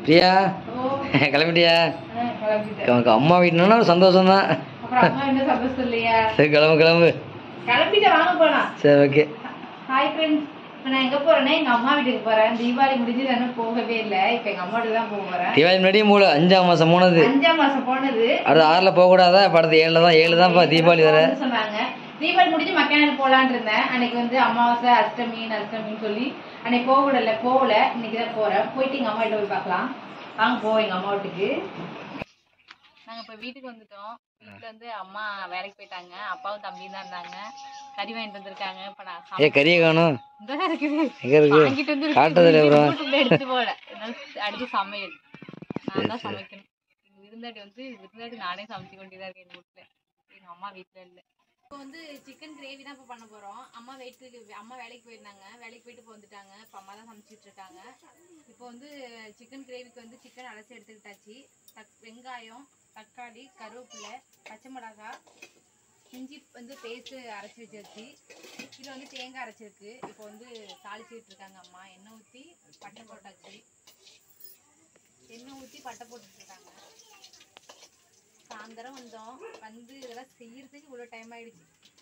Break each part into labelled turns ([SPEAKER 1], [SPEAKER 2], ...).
[SPEAKER 1] பிரியா
[SPEAKER 2] ஓ
[SPEAKER 1] கிளம்பிட்டியா
[SPEAKER 2] ஆ, கிளம்பிட்டேன்
[SPEAKER 1] உனக்கு அம்மா வீட்டுனா ஒரு சந்தோஷம் தான்
[SPEAKER 2] அப்புறம் அம்மா என்ன சந்தோஷம் இல்லையா
[SPEAKER 1] சரி கிளம்பு கிளம்பு
[SPEAKER 2] கிளம்பிட்டு வாங்க போலாம்
[SPEAKER 1] சரி ஓகே
[SPEAKER 2] ஹாய் ஃப்ரெண்ட்ஸ் இப்போ நான் எங்க போறேன்னா எங்க அம்மா வீட்டுக்கு போறேன் தீபாவளி முடிஞ்சு நான் போகவே இல்லை இப்போ எங்க அம்மா வீட்டுக்கு தான் போக போறேன்
[SPEAKER 1] தீபாவளி முன்னாடியே மூணு அஞ்சாம் மாதம் மூணது
[SPEAKER 2] அஞ்சாம் மாசம் போனது
[SPEAKER 1] அடுத்து ஆறில் போகக்கூடாதா இப்போ அடுத்து ஏழில் தான் ஏழு தான்ப்பா தீபாவளி வர
[SPEAKER 2] போகணும்னு சொன்னாங்க தீபாவளி முடிஞ்சு மக்காநாள் போலான்னு இருந்தேன் அன்னைக்கு வந்து அமாவாசை அஷ்டமி நஷ்டமின்னு சொல்லி அன்னைக்கு போக விடல போகல இன்னைக்கு தான் போறேன் போயிட்டு எங்க அம்மா வீட்டை போய் பார்க்கலாம் வாங்க போவோம் எங்க அம்மா வீட்டுக்கு நாங்க இப்ப வீட்டுக்கு வந்துட்டோம் வீட்டுல வந்து அம்மா வேலைக்கு போயிட்டாங்க அப்பாவும் தம்பியும் தான் இருந்தாங்க கறி வாங்கிட்டு வந்திருக்காங்க இப்ப நான்
[SPEAKER 1] ஏ
[SPEAKER 2] சமைக்க-
[SPEAKER 1] கறியை காணும்
[SPEAKER 2] இங்கதான் இருக்குது
[SPEAKER 1] எங்கே இருக்கு
[SPEAKER 2] வாங்கிட்டு வந்து
[SPEAKER 1] காட்டுறதுல bro.
[SPEAKER 2] எடுத்து போல என்னால அடுத்து சமையல் நான் தான் சமைக்கணும் எங்க விருந்தாடி வந்து விருந்தாடி நானே சமைச்சு கொண்டுதான் இருக்கேன் எங்க வீட்டுல எங்க அம்மா வீட்டுல இல்ல இப்போ வந்து சிக்கன் கிரேவி தான் இப்போ பண்ண போறோம் அம்மா வீட்டுக்கு அம்மா வேலைக்கு போயிருந்தாங்க வேலைக்கு போயிட்டு இப்போ வந்துட்டாங்க இப்போ அம்மா தான் சமைச்சிட்டு இருக்காங்க இப்போ வந்து சிக்கன் கிரேவிக்கு வந்து சிக்கன் அலசி எடுத்துக்கிட்டாச்சு தக் வெங்காயம் தக்காளி கருவேப்பிலை பச்சை மிளகாய் இஞ்சி வந்து பேஸ்ட்டு அரைச்சி வச்சாச்சு இதில் வந்து தேங்காய் அரைச்சிருக்கு இப்போ வந்து தாளிச்சிட்டு இருக்காங்க அம்மா எண்ணெய் ஊற்றி பட்டை போட்டாச்சு எண்ணெய் ஊற்றி பட்டை போட்டுட்டு இருக்காங்க சாயந்தரம் வந்தோம் வந்து இதெல்லாம் செய்யறதுக்கு இவ்வளோ டைம் ஆயிடுச்சு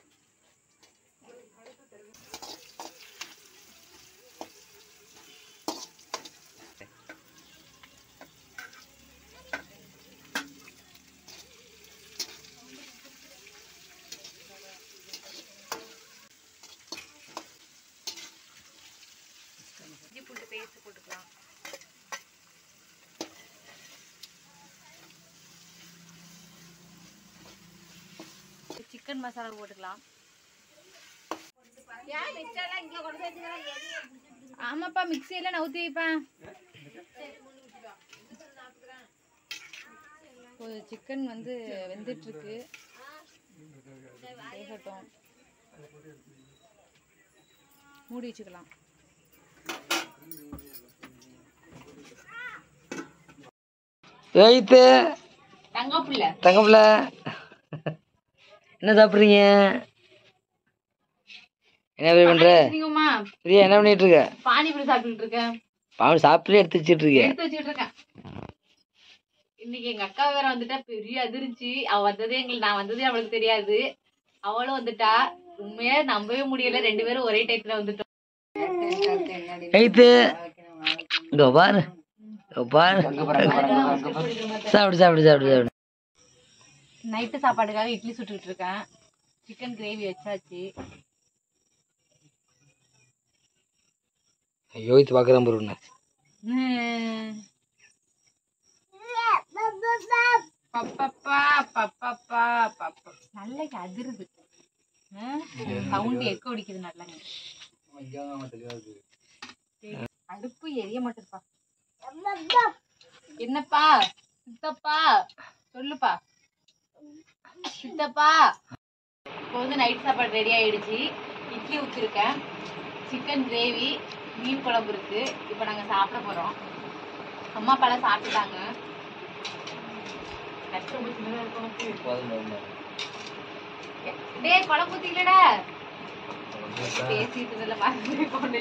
[SPEAKER 2] இஞ்சி பூண்டு பேஸ்ட் போட்டுக்கலாம் சிக்கன் மசாலா போட்டுக்கலாம் ஆமாப்பா மிக்சியில நவுத்தி வைப்பேன் சிக்கன் வந்து வெந்துட்டு இருக்கு வேகட்டும் மூடி வச்சுக்கலாம்
[SPEAKER 1] ஏய்த்து
[SPEAKER 2] தங்கப்புள்ள
[SPEAKER 1] தங்கப்பிள்ள என்ன சாப்பிட்றீங்க என்ன பேர் பண்ற
[SPEAKER 2] நீங்கம்மா
[SPEAKER 1] பிரியா என்ன பண்ணிட்டு இருக்க
[SPEAKER 2] பானிபூரி சாப்பிட்டுட்டு இருக்கேன்
[SPEAKER 1] பாவம் சாப்பிட்டு எடுத்து வச்சிட்டு இருக்கேன்
[SPEAKER 2] எடுத்து வச்சுட்டு இருக்கேன் இன்னைக்கு எங்க அக்கா வேற வந்துட்டா பெரிய அதிர்ச்சி அவ வந்ததே எங்களுக்கு நான் வந்ததே அவளுக்கு தெரியாது அவளும் வந்துட்டா உண்மையா நம்பவே முடியல ரெண்டு பேரும் ஒரே டைத்துல வந்துட்டோம்
[SPEAKER 1] ஏய்த்து இங்க பாரு இங்க பாரு சாப்பிடு சாப்பிடு சாப்பிடு சாப்பிடு
[SPEAKER 2] நைட்டு சாப்பாடுக்காக இட்லி சுட்டுட்டு இருக்கேன் சிக்கன் கிரேவி வச்சாச்சு
[SPEAKER 1] யோசித்து பார்க்குறேன் பொருள்
[SPEAKER 2] பப்பப்பா பப்பப்பா பப்பா நல்லா அதிருது சவுண்ட் எக்கோ அடிக்குது நல்லா அடுப்பு எரிய மாட்டேப்பா என்னப்பா சித்தப்பா சொல்லுப்பா சித்தப்பா இப்போ வந்து நைட் சாப்பாடு ரெடி ஆயிடுச்சு இட்லி ஊற்றிருக்கேன் சிக்கன் கிரேவி மீன் குழம்பு இருக்கு இப்போ நாங்கள் சாப்பிட போகிறோம் அம்மா அப்பாலாம் சாப்பிட்டுட்டாங்க கஷ்டம் சின்னதாக இருக்கும் டேய் குழம்பு ஊற்றிக்கலடா பேசிட்டு இதில் பார்த்துட்டு கொண்டு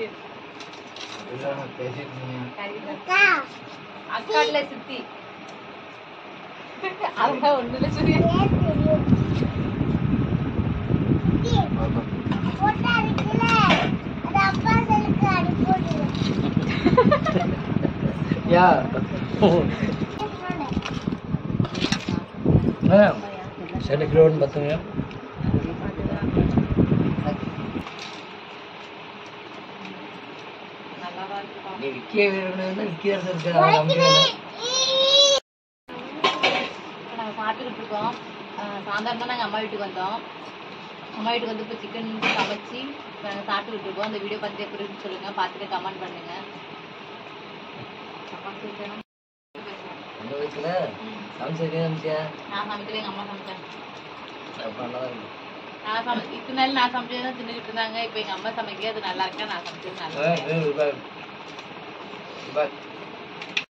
[SPEAKER 2] அக்கா இல்ல சித்தி அதான் ஒண்ணுல சொல்லி
[SPEAKER 1] யா சரி கிலோன்னு பார்த்துங்க
[SPEAKER 2] நல்லாதான் இருக்குப்பா
[SPEAKER 1] நீ விக்கிய வீரர்கள் விக்கிய இருக்கு
[SPEAKER 2] இப்போ நாங்கள் சாப்பிட்டுக்கிட்டு இருக்கோம் அஹ் சாயந்தரம் தான் நாங்கள் அம்மா வீட்டுக்கு வந்தோம் அம்மா வீட்டுக்கு வந்து இப்போ சிக்கன் சமைச்சு இப்போ நாங்கள் சாப்பிட்டுக்கிட்டு இருக்கோம் அந்த வீடியோ பார்த்துட்டு எப்படி இருக்குன்னு சொல்லுங்கள் பார்த்துட்டு கமெண்ட் பண்ணுங்க தப்பா சொல்லிட்டேனா?
[SPEAKER 1] அந்த வயசுல சமைச்சிருக்கேன் சமைச்சியா
[SPEAKER 2] நான் சமைக்கல எங்கள் அம்மா சமைச்சேன்
[SPEAKER 1] அப்ப நல்லா தான் இருக்கும்
[SPEAKER 2] நான் சமை இத்தனை நாள் நான் சமைச்சது தான் தின்னுக்கிட்டு இருந்தாங்க இப்போ எங்கள் அம்மா சமைக்க அது நல்லா இருக்கா நான் சமைச்சது நல்லா
[SPEAKER 1] ஏய்,
[SPEAKER 2] இருக்கேன்
[SPEAKER 1] ஏய், பாரு. பாரு.